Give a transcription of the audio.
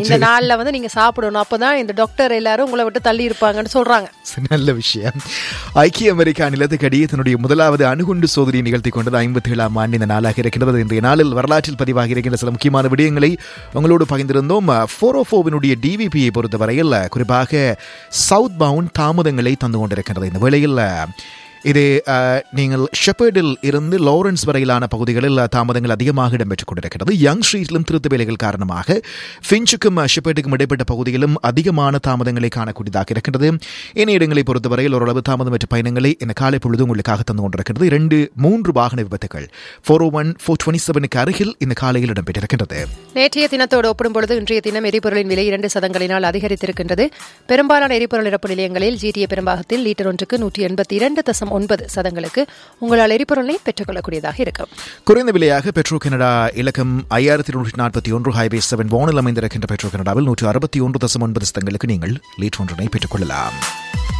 இந்த நாள்ல வந்து நீங்க சாப்பிடணும் அப்பதான் இந்த டாக்டர் எல்லாரும் உங்களை விட்டு தள்ளி இருப்பாங்கன்னு சொல்றாங்க நல்ல விஷயம் ஐக்கிய அமெரிக்கா நிலத்துக்கடியே தன்னுடைய முதலாவது அணுகுண்டு சோதனை நிகழ்த்தி கொண்டது ஐம்பத்தி ஏழாம் ஆண்டு இந்த நாளாக இருக்கின்றது இன்றைய நாளில் வரலாற்றில் பதிவாகி இருக்கின்ற சில முக்கியமான விடயங்களை உங்களோடு பகிர்ந்திருந்தோம் ஃபோர் ஓ ஃபோவினுடைய டிவிபியை பொறுத்தவரையில் குறிப்பாக சவுத் பவுண்ட் தாமதங்களை தந்து கொண்டிருக்கின்றது இந்த வேளையில் இது அஹ், நீங்கள் ஷெப்பர்டில் இருந்து லாரன்ஸ் வரையிலான பகுதிகளில் தாமதங்கள் அதிகமாக இடம்பெற்றுக் கொண்டிருக்கிறது யங் ஸ்ட்ரீட்டிலும் திருத்த வேலைகள் காரணமாக ஃபின்ச்சுக்கும் ஷெப்பர்டுக்கும் இடைப்பட்ட பகுதியிலும் அதிகமான தாமதங்களை காணக்கூடியதாக இருக்கின்றது ஏனைய இடங்களை பொறுத்தவரையில் ஓரளவு தாமதமற்ற பயணங்களை இந்த காலை பொழுது உங்களுக்காக தந்து கொண்டிருக்கிறது இரண்டு மூன்று வாகன விபத்துகள் four O one four twenty செவனுக்கு அருகில் இந்த காலையில் இடம்பெற்றிருக்கின்றது நேற்றைய தினத்தோடு ஒப்பிடும்பொழுது இன்றைய தினம் எரிபொருளின் விலை இரண்டு சதங்களினால் அதிகரித்திருக்கின்றது பெரும்பாலான எரிபொருள் நிரப்பு நிலையங்களில் ஜிடிஏ பெரும்பாகத்தில் லீட்டர் ஒன்றுக்கு நூற்றி எண்பத்தி இரண்டு தசம் ஒன்பது சதங்களுக்கு உங்களால் எரிபொருளை பெற்றுக்கொள்ளக்கூடியதாக இருக்கும் குறைந்த விலையாக பெட்ரோ கனடா இலக்கம் ஐயாயிரத்தி நூற்றி நாற்பத்தி ஒன்று ஹைவே செவன் வானில் அமைந்திருக்கின்ற பெட்ரோ கனடாவில் நூற்று அறுபத்தி ஒன்று தசம் ஒன்பது சதங்களுக்கு நீங்கள் லீட்டர் ஒன்றினை பெற்றுக்கொள்ளலாம்